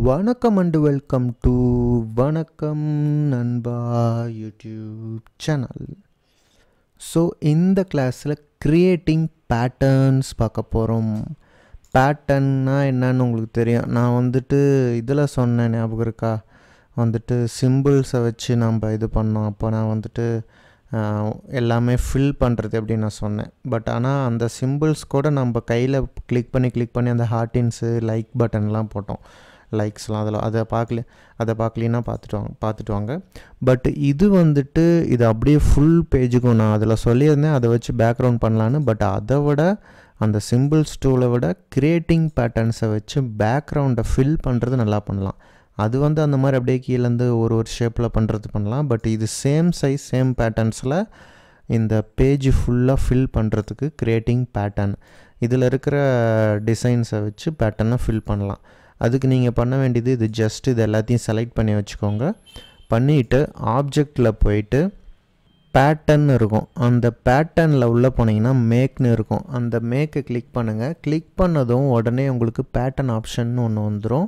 வணக்கம் and welcome to வணக்கம் நண்பா யூடியூப் சேனல் ஸோ இந்த கிளாஸில் க்ரியேட்டிங் பேட்டர்ன்ஸ் பார்க்க போகிறோம் பேட்டர்ன்னா என்னன்னு உங்களுக்கு தெரியும் நான் வந்துட்டு இதில் சொன்னேன் ஞாபகம் இருக்கா வந்துட்டு சிம்பிள்ஸை வச்சு நம்ம இது பண்ணோம் அப்போ நான் வந்துட்டு ஆஹ், எல்லாமே ஃபில் பண்ணுறது அப்படின்னு நான் சொன்னேன் பட் ஆனால் அந்த சிம்பிள்ஸ் கூட நம்ம கையில் கிளிக் பண்ணி கிளிக் பண்ணி அந்த ஹார்டின்ஸு லைக் பட்டன்லாம் போட்டோம் லைக்ஸ்லாம் அதில் அதை பார்க்கல அதை பார்க்கலின்னா பார்த்துட்டு வாங்க பார்த்துட்டு வாங்க பட் இது வந்துட்டு இது அப்படியே ஃபுல் பேஜுக்கும் நான் அதில் சொல்லியிருந்தேன் அதை வச்சு பேக்ரவுண்ட் பண்ணலான்னு பட் அதை விட அந்த சிம்பிள்ஸ் டூலை விட கிரியேட்டிங் பேட்டர்ன்ஸை வச்சு பேக்ரவுண்டை ஃபில் பண்ணுறது நல்லா பண்ணலாம் அது வந்து அந்த மாதிரி அப்படியே கீழேருந்து ஒரு ஒரு ஷேப்பில் பண்ணுறது பண்ணலாம் பட் இது சேம் சைஸ் சேம் பேட்டர்ன்ஸில் இந்த பேஜ் ஃபுல்லாக ஃபில் பண்ணுறதுக்கு கிரியேட்டிங் பேட்டர்ன் இதில் இருக்கிற டிசைன்ஸை வச்சு பேட்டர்னை ஃபில் பண்ணலாம் அதுக்கு நீங்கள் பண்ண வேண்டியது இது ஜஸ்ட் இது எல்லாத்தையும் செலக்ட் பண்ணி வச்சுக்கோங்க பண்ணிவிட்டு ஆப்ஜெக்டில் போயிட்டு பேட்டர்ன் இருக்கும் அந்த பேட்டர்னில் உள்ளே போனீங்கன்னா மேக்னு இருக்கும் அந்த மேக்கை கிளிக் பண்ணுங்கள் கிளிக் பண்ணதும் உடனே உங்களுக்கு பேட்டர்ன் ஆப்ஷன் ஒன்று வந்துடும்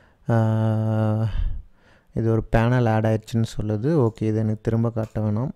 இது ஒரு பேனல் ஆட் ஆயிடுச்சுன்னு சொல்லுது ஓகே இது எனக்கு திரும்ப காட்ட வேணாம்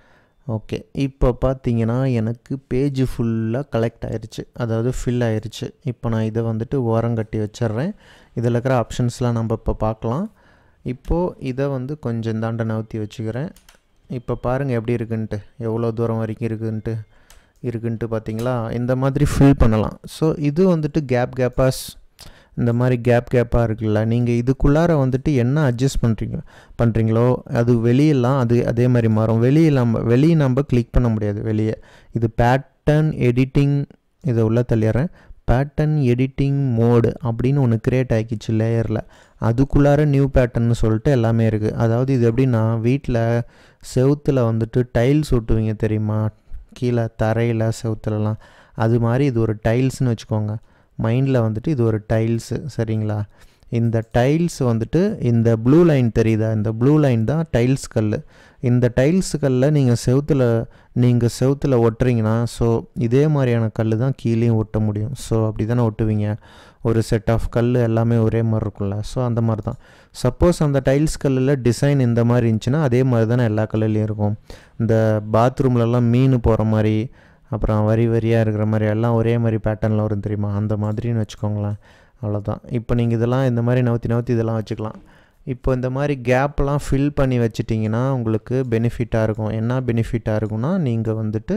ஓகே இப்போ பார்த்தீங்கன்னா எனக்கு பேஜ் ஃபுல்லாக கலெக்ட் ஆயிருச்சு அதாவது ஃபில் ஆயிருச்சு இப்போ நான் இதை வந்துட்டு ஓரங்கட்டி வச்சிடுறேன் இதில் இருக்கிற ஆப்ஷன்ஸ்லாம் நம்ம இப்போ பார்க்கலாம் இப்போது இதை வந்து கொஞ்சம் இந்தாண்ட நவுத்தி வச்சுக்கிறேன் இப்போ பாருங்கள் எப்படி இருக்குன்ட்டு எவ்வளோ தூரம் வரைக்கும் இருக்குன்ட்டு இருக்குன்ட்டு பார்த்தீங்களா இந்த மாதிரி ஃபில் பண்ணலாம் ஸோ இது வந்துட்டு கேப் கேப்பாஸ் இந்த மாதிரி கேப் கேப்பாக இருக்குல்ல நீங்கள் இதுக்குள்ளார வந்துட்டு என்ன அட்ஜஸ்ட் பண்ணுறீங்க பண்ணுறீங்களோ அது வெளியெல்லாம் அது அதே மாதிரி மாறும் வெளியே நம்ம வெளியே நம்ம கிளிக் பண்ண முடியாது வெளியே இது பேட்டர்ன் எடிட்டிங் இதை உள்ள தள்ளிடுறேன் பேட்டர்ன் எடிட்டிங் மோடு அப்படின்னு ஒன்று க்ரியேட் ஆகிக்கிச்சு லேயரில் அதுக்குள்ளார நியூ பேட்டர்ன்னு சொல்லிட்டு எல்லாமே இருக்குது அதாவது இது எப்படின்னா வீட்டில் செவுத்தில் வந்துட்டு டைல்ஸ் ஒட்டுவீங்க தெரியுமா கீழே தரையில் செவுத்துலலாம் அது மாதிரி இது ஒரு டைல்ஸ்னு வச்சுக்கோங்க மைண்டில் வந்துட்டு இது ஒரு டைல்ஸு சரிங்களா இந்த டைல்ஸ் வந்துட்டு இந்த ப்ளூ லைன் தெரியுதா இந்த ப்ளூ லைன் தான் டைல்ஸ் கல் இந்த டைல்ஸ் கல்லில் நீங்கள் செவுத்தில் நீங்கள் செவுத்தில் ஒட்டுறீங்கன்னா ஸோ இதே மாதிரியான கல் தான் கீழேயும் ஒட்ட முடியும் ஸோ அப்படி தானே ஒட்டுவீங்க ஒரு செட் ஆஃப் கல் எல்லாமே ஒரே மாதிரி இருக்கும்ல ஸோ அந்த மாதிரி தான் சப்போஸ் அந்த டைல்ஸ் கல்லில் டிசைன் இந்த மாதிரி இருந்துச்சுன்னா அதே மாதிரி தானே எல்லா கல்லுலேயும் இருக்கும் இந்த பாத்ரூம்லலாம் மீன் போகிற மாதிரி அப்புறம் வரி வரியாக இருக்கிற மாதிரி எல்லாம் ஒரே மாதிரி பேட்டர்னில் வரும் தெரியுமா அந்த மாதிரின்னு வச்சுக்கோங்களேன் அவ்வளோதான் இப்போ நீங்கள் இதெல்லாம் இந்த மாதிரி நவுத்தி நவுத்தி இதெல்லாம் வச்சுக்கலாம் இப்போ இந்த மாதிரி கேப்லாம் ஃபில் பண்ணி வச்சிட்டிங்கன்னா உங்களுக்கு பெனிஃபிட்டாக இருக்கும் என்ன பெனிஃபிட்டாக இருக்கும்னா நீங்கள் வந்துட்டு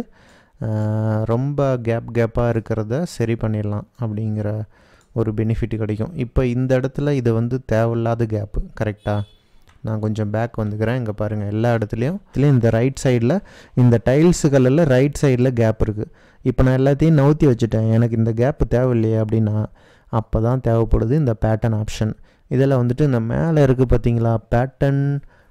ஆஹ், ரொம்ப கேப் கேப்பாக இருக்கிறத சரி பண்ணிடலாம் அப்படிங்கிற ஒரு பெனிஃபிட் கிடைக்கும் இப்போ இந்த இடத்துல இது வந்து தேவையில்லாத கேப்பு கரெக்டாக நான் கொஞ்சம் பேக் வந்துக்கிறேன் இங்கே பாருங்கள் எல்லா இடத்துலையும் இதுலேயும் இந்த ரைட் சைடில் இந்த டைல்ஸுகளில் ரைட் சைடில் கேப் இருக்குது இப்போ நான் எல்லாத்தையும் நவுத்தி வச்சுட்டேன் எனக்கு இந்த கேப்பு தேவையில்லையே அப்படின்னா அப்போ தான் தேவைப்படுது இந்த பேட்டர்ன் ஆப்ஷன் இதில் வந்துட்டு இந்த மேலே இருக்குது பார்த்தீங்களா பேட்டர்ன்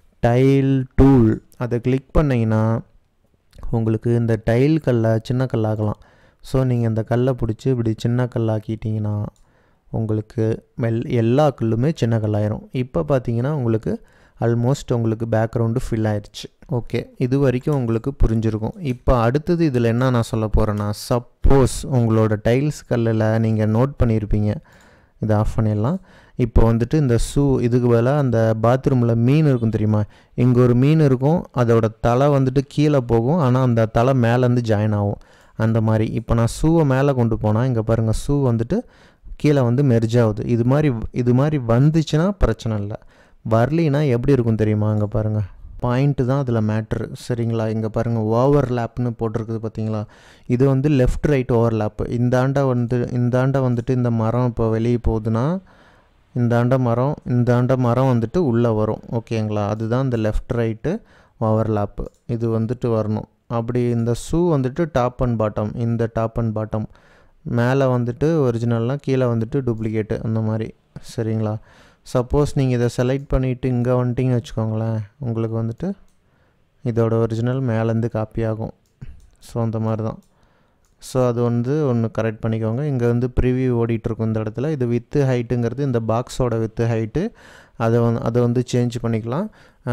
டைல் டூல் அதை கிளிக் பண்ணிங்கன்னா உங்களுக்கு இந்த டைல் கல்லை சின்ன கல்லாக்கலாம் ஸோ நீங்கள் இந்த கல்லை பிடிச்சி இப்படி சின்ன கல்லாக்கிட்டீங்கன்னா உங்களுக்கு மெல் எல்லா கல்லுமே சின்ன கல்லாயிரும் இப்போ பார்த்தீங்கன்னா உங்களுக்கு ஆல்மோஸ்ட் உங்களுக்கு பேக்ரவுண்டு ஃபில் ஆயிடுச்சு ஓகே இது வரைக்கும் உங்களுக்கு புரிஞ்சிருக்கும் இப்போ அடுத்தது இதில் என்ன நான் சொல்ல போகிறேன்னா சப்போஸ் உங்களோட டைல்ஸ் கல்லில் நீங்கள் நோட் பண்ணியிருப்பீங்க இதை ஆஃப் பண்ணிடலாம் இப்போ வந்துட்டு இந்த ஷூ இதுக்கு பதிலாக அந்த பாத்ரூமில் மீன் இருக்கும் தெரியுமா இங்கே ஒரு மீன் இருக்கும் அதோட தலை வந்துட்டு கீழே போகும் ஆனால் அந்த தலை மேலேருந்து ஜாயின் ஆகும் அந்த மாதிரி இப்போ நான் ஷூவை மேலே கொண்டு போனால் இங்கே பாருங்கள் ஷூ வந்துட்டு கீழே வந்து மெர்ஜ் ஆகுது இது மாதிரி இது மாதிரி வந்துச்சுன்னா பிரச்சனை இல்லை வரலினா எப்படி இருக்கும் தெரியுமா அங்கே பாருங்கள் பாயிண்ட்டு தான் அதில் மேட்ரு சரிங்களா இங்கே பாருங்கள் ஓவர் லேப்னு போட்டிருக்குது பார்த்தீங்களா இது வந்து லெஃப்ட் ரைட் ஓவர் லேப்பு இந்த ஆண்டை வந்து இந்த ஆண்டை வந்துட்டு இந்த மரம் இப்போ வெளியே போகுதுன்னா இந்த ஆண்ட மரம் இந்த ஆண்ட மரம் வந்துட்டு உள்ளே வரும் ஓகேங்களா அதுதான் இந்த லெஃப்ட் ரைட்டு ஓவர் லேப்பு இது வந்துட்டு வரணும் அப்படி இந்த ஷூ வந்துட்டு டாப் அண்ட் பாட்டம் இந்த டாப் அண்ட் பாட்டம் மேலே வந்துட்டு ஒரிஜினல்னால் கீழே வந்துட்டு டூப்ளிகேட்டு அந்த மாதிரி சரிங்களா சப்போஸ் நீங்கள் இதை செலக்ட் பண்ணிவிட்டு இங்கே வந்துட்டிங்கன்னு வச்சுக்கோங்களேன் உங்களுக்கு வந்துட்டு இதோட ஒரிஜினல் மேலேருந்து காப்பி ஆகும் ஸோ அந்த மாதிரி தான் ஸோ அது வந்து ஒன்று கரெக்ட் பண்ணிக்கோங்க இங்கே வந்து ப்ரிவியூ ஓடிட்டுருக்கும் இந்த இடத்துல இது வித்து ஹைட்டுங்கிறது இந்த பாக்ஸோட வித்து ஹைட்டு அதை வந்து அதை வந்து சேஞ்ச் பண்ணிக்கலாம்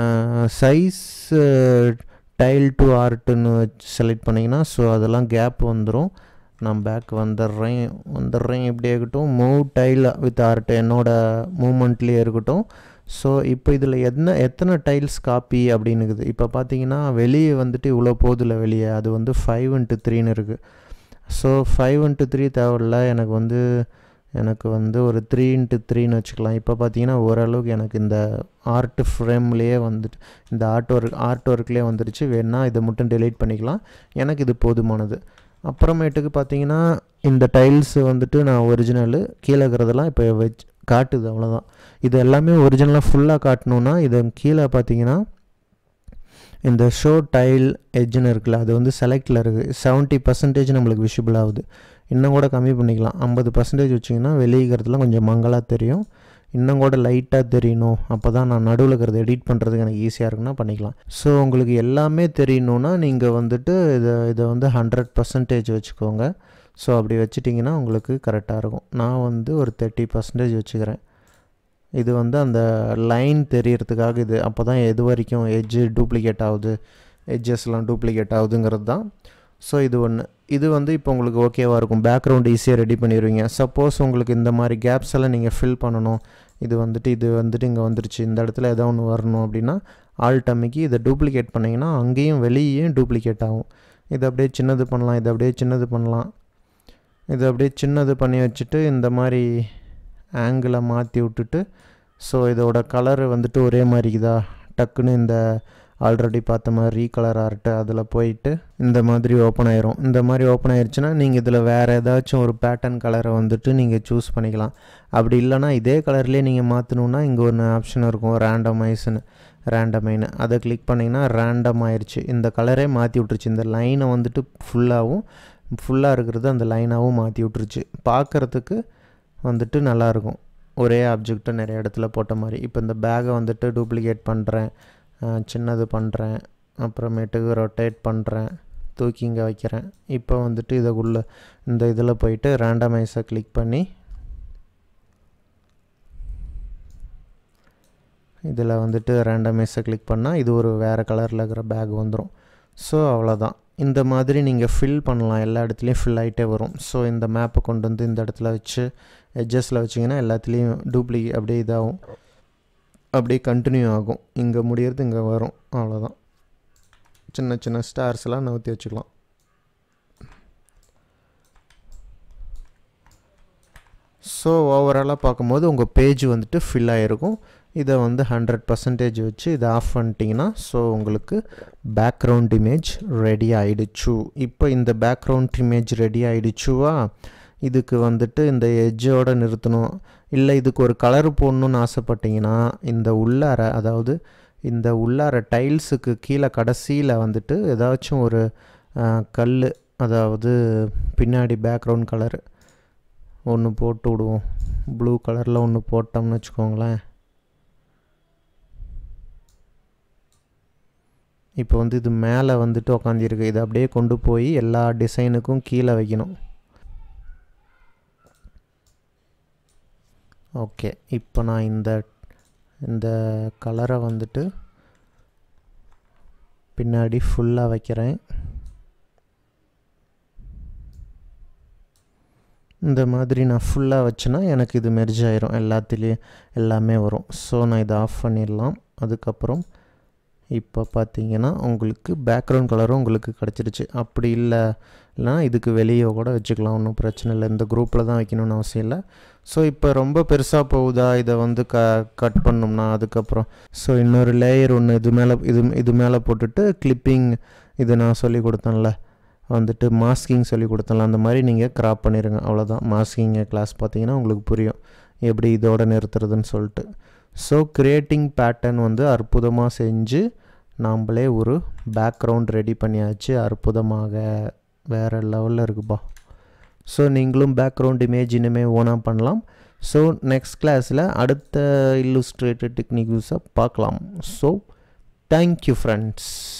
சைஸ் டைல் டு ஆர்ட்டுன்னு செலக்ட் பண்ணிங்கன்னா ஸோ அதெல்லாம் கேப் வந்துடும் நான் பேக் வந்துடுறேன் வந்துடுறேன் இப்படி இருக்கட்டும் மூவ் டைல் வித் ஆர்ட் என்னோட மூமெண்ட்லேயே இருக்கட்டும் ஸோ இப்போ இதில் என்ன எத்தனை டைல்ஸ் காப்பி அப்படின்னு இருக்குது இப்போ பார்த்தீங்கன்னா வெளியே வந்துட்டு இவ்வளோ போதில்ல வெளியே அது வந்து ஃபைவ் இன்ட்டு த்ரீன்னு இருக்குது ஸோ ஃபைவ் இன்ட்டு த்ரீ தேவையில்ல எனக்கு வந்து எனக்கு வந்து ஒரு த்ரீ இன்ட்டு த்ரீன்னு வச்சுக்கலாம் இப்போ பார்த்தீங்கன்னா ஓரளவுக்கு எனக்கு இந்த ஆர்ட் ஃப்ரேம்லேயே வந்துட்டு இந்த ஆர்ட் ஒர்க் ஆர்ட் ஒர்க்லேயே வந்துருச்சு வேணால் இதை மட்டும் டெலீட் பண்ணிக்கலாம் எனக்கு இது போதுமானது அப்புறமேட்டுக்கு பார்த்தீங்கன்னா இந்த டைல்ஸ் வந்துட்டு நான் ஒரிஜினலு கீழே இருக்கிறதெல்லாம் இப்போ வச்சு காட்டுது அவ்வளோதான் இது எல்லாமே ஒரிஜினலாக ஃபுல்லாக காட்டணுன்னா இதை கீழே பார்த்தீங்கன்னா இந்த ஷோ டைல் எட்ஜுன்னு இருக்குல்ல அது வந்து செலக்டில் இருக்குது செவன்ட்டி பர்சன்டேஜ் நம்மளுக்கு விஷிபிள் ஆகுது இன்னும் கூட கம்மி பண்ணிக்கலாம் ஐம்பது பர்சன்டேஜ் வச்சிங்கன்னா வெளியிக்கிறதுலாம் கொஞ்சம் மங்கலாக தெரியும் இன்னும் கூட லைட்டாக தெரியணும் அப்போ தான் நான் நடுவில் இருக்கிறத எடிட் பண்ணுறதுக்கு எனக்கு ஈஸியாக இருக்குன்னா பண்ணிக்கலாம் ஸோ உங்களுக்கு எல்லாமே தெரியணுன்னா நீங்கள் வந்துட்டு இதை இதை வந்து ஹண்ட்ரட் பர்சன்டேஜ் வச்சுக்கோங்க ஸோ அப்படி வச்சிட்டிங்கன்னா உங்களுக்கு கரெக்டாக இருக்கும் நான் வந்து ஒரு தேர்ட்டி பர்சன்டேஜ் வச்சுக்கிறேன் இது வந்து அந்த லைன் தெரியறதுக்காக இது அப்போ தான் எது வரைக்கும் எட்ஜு டூப்ளிகேட் ஆகுது எட்ஜஸ்லாம் டூப்ளிகேட் ஆகுதுங்கிறது தான் ஸோ இது ஒன்று இது வந்து இப்போ உங்களுக்கு ஓகேவாக இருக்கும் பேக்ரவுண்ட் ஈஸியாக ரெடி பண்ணிடுவீங்க சப்போஸ் உங்களுக்கு இந்த மாதிரி கேப்ஸ் எல்லாம் நீங்கள் ஃபில் பண்ணணும் இது வந்துட்டு இது வந்துட்டு இங்கே வந்துருச்சு இந்த இடத்துல ஏதோ ஒன்று வரணும் அப்படின்னா ஆல் டம்மிக்கு இதை டூப்ளிகேட் பண்ணிங்கன்னா அங்கேயும் வெளியேயும் டூப்ளிகேட் ஆகும் இதை அப்படியே சின்னது பண்ணலாம் இதை அப்படியே சின்னது பண்ணலாம் இதை அப்படியே சின்னது பண்ணி வச்சுட்டு இந்த மாதிரி ஆங்கிளை மாற்றி விட்டுட்டு ஸோ இதோட கலரு வந்துட்டு ஒரே மாதிரிக்குதா டக்குன்னு இந்த ஆல்ரெடி பார்த்த மாதிரி ரீகலர் ஆர்ட்டு அதில் போயிட்டு இந்த மாதிரி ஓப்பன் ஆயிரும் இந்த மாதிரி ஓப்பன் ஆயிருச்சுன்னா நீங்கள் இதில் வேறு ஏதாச்சும் ஒரு பேட்டர்ன் கலரை வந்துட்டு நீங்கள் சூஸ் பண்ணிக்கலாம் அப்படி இல்லைனா இதே கலர்லேயே நீங்கள் மாற்றணுன்னா இங்கே ஒன்று ஆப்ஷன் இருக்கும் ரேண்டமைஸ்னு ரேண்டமைன்னு அதை கிளிக் பண்ணிங்கன்னா ரேண்டம் ஆயிடுச்சு இந்த கலரே மாற்றி விட்ருச்சு இந்த லைனை வந்துட்டு ஃபுல்லாகவும் ஃபுல்லாக இருக்கிறது அந்த லைனாகவும் மாற்றி விட்ருச்சு பார்க்குறதுக்கு வந்துட்டு நல்லாயிருக்கும் ஒரே ஆப்ஜெக்ட்டை நிறைய இடத்துல போட்ட மாதிரி இப்போ இந்த பேக்கை வந்துட்டு டூப்ளிகேட் பண்ணுறேன் சின்னது பண்ணுறேன் அப்புறமேட்டுக்கு ரொட்டேட் பண்ணுறேன் தூக்கி இங்கே வைக்கிறேன் இப்போ வந்துட்டு இதுக்குள்ளே இந்த இதில் போயிட்டு ரேண்டமைஸை கிளிக் பண்ணி இதில் வந்துட்டு ரேண்டமைஸை கிளிக் பண்ணால் இது ஒரு வேறு கலரில் இருக்கிற பேக் வந்துடும் ஸோ அவ்வளோதான் இந்த மாதிரி நீங்கள் ஃபில் பண்ணலாம் எல்லா இடத்துலையும் ஃபில் ஆகிட்டே வரும் ஸோ இந்த மேப்பை கொண்டு வந்து இந்த இடத்துல வச்சு எட்ஜஸில் வச்சிங்கன்னா எல்லாத்துலேயும் டூப்ளிகே அப்படியே இதாகும் அப்படியே கண்டினியூ ஆகும் இங்கே முடியறது இங்கே வரும் அவ்வளோதான் சின்ன சின்ன ஸ்டார்ஸ்லாம் நவுத்தி வச்சுக்கலாம் ஸோ ஓவராலாக பார்க்கும்போது உங்கள் பேஜ் வந்துட்டு ஃபில் ஆகிருக்கும் இதை வந்து ஹண்ட்ரட் பர்சன்டேஜ் வச்சு இதை ஆஃப் பண்ணிட்டீங்கன்னா ஸோ உங்களுக்கு பேக்ரவுண்ட் இமேஜ் ரெடி ஆகிடுச்சு இப்போ இந்த பேக்ரவுண்ட் இமேஜ் ரெடி ஆகிடுச்சுவா இதுக்கு வந்துட்டு இந்த எட்ஜோடு நிறுத்தணும் இல்லை இதுக்கு ஒரு கலர் போடணுன்னு ஆசைப்பட்டீங்கன்னா இந்த உள்ளார அதாவது இந்த உள்ளார டைல்ஸுக்கு கீழே கடைசியில் வந்துட்டு ஏதாச்சும் ஒரு கல் அதாவது பின்னாடி பேக்ரவுண்ட் கலரு ஒன்று போட்டு விடுவோம் ப்ளூ கலரில் ஒன்று போட்டோம்னு வச்சுக்கோங்களேன் இப்போ வந்து இது மேலே வந்துட்டு உக்காந்துருக்கு இதை அப்படியே கொண்டு போய் எல்லா டிசைனுக்கும் கீழே வைக்கணும் ஓகே இப்போ நான் இந்த இந்த கலரை வந்துட்டு பின்னாடி ஃபுல்லாக வைக்கிறேன் இந்த மாதிரி நான் ஃபுல்லாக வச்சேன்னா எனக்கு இது மெர்ஜ் ஆயிரும் எல்லாத்துலேயும் எல்லாமே வரும் ஸோ நான் இதை ஆஃப் பண்ணிடலாம் அதுக்கப்புறம் இப்போ பார்த்தீங்கன்னா உங்களுக்கு பேக்ரவுண்ட் கலரும் உங்களுக்கு கிடச்சிருச்சு அப்படி இல்லை இல்லைனா இதுக்கு வெளியே கூட வச்சுக்கலாம் ஒன்றும் பிரச்சனை இல்லை இந்த குரூப்பில் தான் வைக்கணும்னு அவசியம் இல்லை ஸோ இப்போ ரொம்ப பெருசாக போகுதா இதை வந்து க கட் பண்ணோம்னா அதுக்கப்புறம் ஸோ இன்னொரு லேயர் ஒன்று இது மேலே இது இது மேலே போட்டுட்டு கிளிப்பிங் இது நான் சொல்லி கொடுத்தேன்ல வந்துட்டு மாஸ்கிங் சொல்லி கொடுத்தேன்ல அந்த மாதிரி நீங்கள் க்ராப் பண்ணிடுங்க அவ்வளோதான் மாஸ்கிங் கிளாஸ் பார்த்தீங்கன்னா உங்களுக்கு புரியும் எப்படி இதோட நிறுத்துறதுன்னு சொல்லிட்டு ஸோ க்ரியேட்டிங் பேட்டர்ன் வந்து அற்புதமாக செஞ்சு நாம்ளே ஒரு பேக்ரவுண்ட் ரெடி பண்ணியாச்சு அற்புதமாக வேறு லெவலில் இருக்குப்பா ஸோ நீங்களும் பேக்ரவுண்ட் இமேஜ் இனிமேல் ஓனாக பண்ணலாம் ஸோ நெக்ஸ்ட் கிளாஸில் அடுத்த இல்லுஸ்ட்ரேட்டட் டெக்னிக் யூஸை பார்க்கலாம் ஸோ தேங்க்யூ ஃப்ரெண்ட்ஸ்